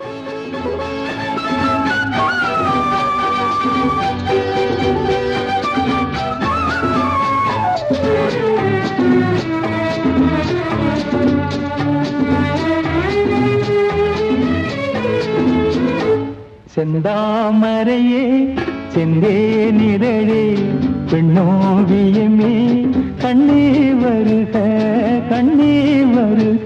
செந்தாமரையே செந்தேனிதழே பெண்ணோவியமே கண்ணே வருக கண்ணே வருக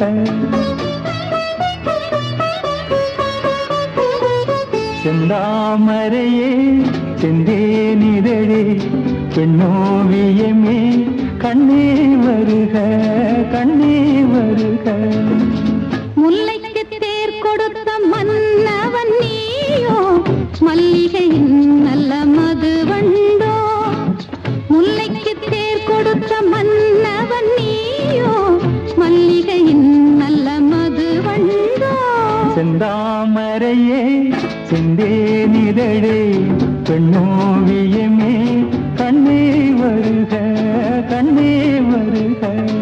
செந்தாமரையே செந்தேனிதழே பெண்ணோவியமே கண்ணே வருக கண்ணே வருக முல்லைக்கு தேர் கொடுத்த மன்னவன் நீயோ மல்லிகையின் நல்ல மது வண்டோ முல்லைக்கு தேர் கொடுத்த மன்னவன் நீயோ மல்லிகையின் நல்ல மது வண்டோ செந்தாமரையே செந்தேனிதழே பெண்ணோவியமே கண்ணே வருக கண்ணே வருக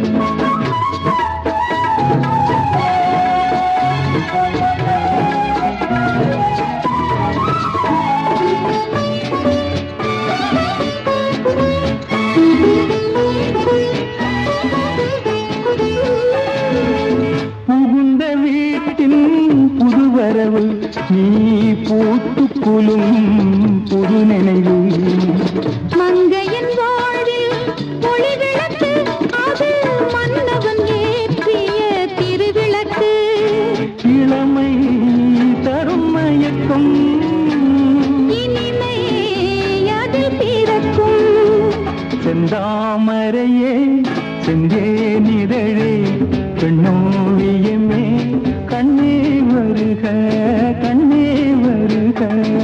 புகுந்த வீட்டின் புதுவரவு நீ பூத்து குலும் புது நினைவு மங்கையின் வாழ்வில் ஒளி விளக்கு அது மன்னவன் ஏற்றிய திருவிளக்கு இளமை தரும் மயக்கம் இனிமை அதில் பிறக்கும் செந்தாமரையே செந்தேனிதழே பெண்ணோவியமே கண்ணே வருக கண்ணே வருக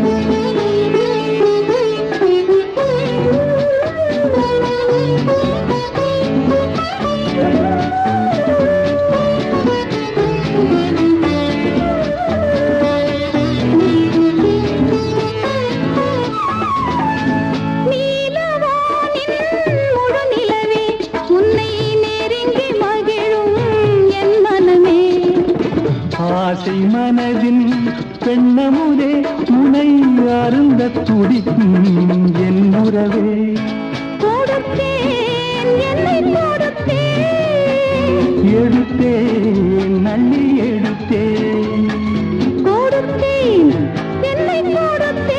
நீலவானின் முழு நிலவே உன்னை நெருங்கி மகிழும் என் மனமே ஆசை மனதின் பெண்ணமுதே முனை அருந்த துடிக்கும் என் உறவே கொடுத்தேன் என்னை கொடுத்தேன் எடுத்தேன் நள்ளி எடுத்தேன் கொடுத்தேன் என்னை கொடுத்தேன்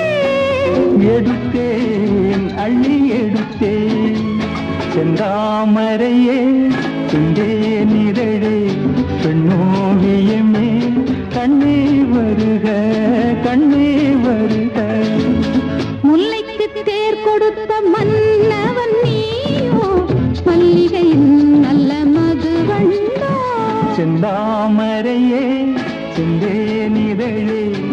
எடுத்தேன் அள்ளி எடுத்தேன் செந்தாமரையே துண்டே நிரழே பெண்ணோவியமே கண்ணே வருக கண்ணே வருக முல்லைக்கு தேர் கொடுத்த மன்னவன் நீயோ மல்லிகையின் நல்ல மது வண்டோ செந்தாமரையே செந்தே நிரழே